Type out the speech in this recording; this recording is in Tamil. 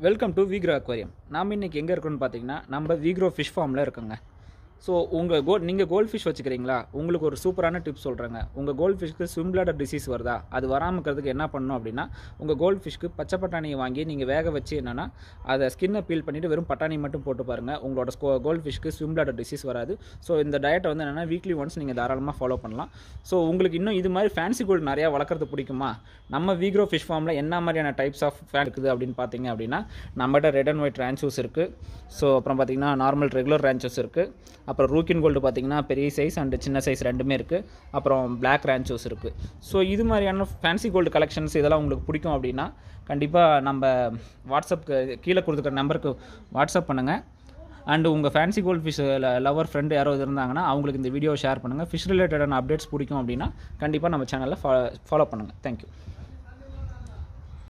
வெல்கம் டு வீக்ரோ அக்வாரியம் நாம் இன்றைக்கி எங்கே இருக்கோம்னு பார்த்தீங்கன்னா நம்ம வீக்ரோ ஃபிஷ் ஃபார்மில் இருக்கோங்க ஸோ உங்கள் கோ நீங்கள் கோல்ட் ஃபிஷ் வச்சுக்கிறீங்களா உங்களுக்கு ஒரு சூப்பரான டிப்ஸ் சொல்கிறேங்க உங்கள் கோல்ட் ஃபிஷ்க்கு ஸ்விம் பிளாடர் டிசீஸ் வருதா அது வராமல் இருக்கிறதுக்கு என்ன பண்ணணும் அப்படின்னா உங்கள் கோல்ட் ஃபிஷ்க்கு பச்சை பட்டாணியை வாங்கி நீங்கள் வேக வச்சு என்னென்னா அதை ஸ்கின்னை பீல் பண்ணிவிட்டு வெறும் பட்டாணி மட்டும் போட்டு பாருங்கள் உங்களோட ஸ்கோ கோல்ட் ஃபிஷ்க்கு ஸ்விம் பிளாடர் டிசீஸ் வராது ஸோ இந்த டயட்டை வந்து என்னென்னா வீக்லி ஒன்ஸ் நீங்கள் தாராளமாக ஃபாலோ பண்ணலாம் ஸோ உங்களுக்கு இன்னும் இது மாதிரி ஃபேன்சி கோல்டு நிறையா வளர்க்குறது பிடிக்குமா நம்ம வீக்ரோ ஃபிஷ் ஃபார்மில் என்ன மாதிரியான டைப்ஸ் ஆஃப் ஃபேன் இருக்குது அப்படின்னு பார்த்தீங்க அப்படின்னா நம்மகிட்ட ரெட் அண்ட் ஒயிட் ரேன்ச்சூஸ் இருக்குது ஸோ அப்புறம் பார்த்தீங்கன்னா நார்மல் ரெகுலர் ரேன்ச்சஸ் இருக்குது அப்புறம் ரூக்கின் கோல்டு பார்த்தீங்கன்னா பெரிய சைஸ் அண்ட் சின்ன சைஸ் ரெண்டுமே இருக்குது அப்புறம் பிளாக் ரேன்ச்சோஸ் இருக்குது ஸோ இது மாதிரியான ஃபேன்சி கோல்டு கலெக்ஷன்ஸ் இதெல்லாம் உங்களுக்கு பிடிக்கும் அப்படின்னா கண்டிப்பாக நம்ம வாட்ஸ்அப்க்கு கீழே கொடுத்துருக்க நம்பருக்கு வாட்ஸ்அப் பண்ணுங்கள் அண்டு உங்கள் fancy gold fish lover friend யாராவது இருந்தாங்கன்னா அவங்களுக்கு இந்த வீடியோ ஷேர் பண்ணுங்கள் ஃபிஷ் ரிலேட்டடான அப்டேட்ஸ் பிடிக்கும் அப்படின்னா கண்டிப்பாக நம்ம சேனலில் ஃபாலோ ஃபாலோ பண்ணுங்கள் தேங்க்யூ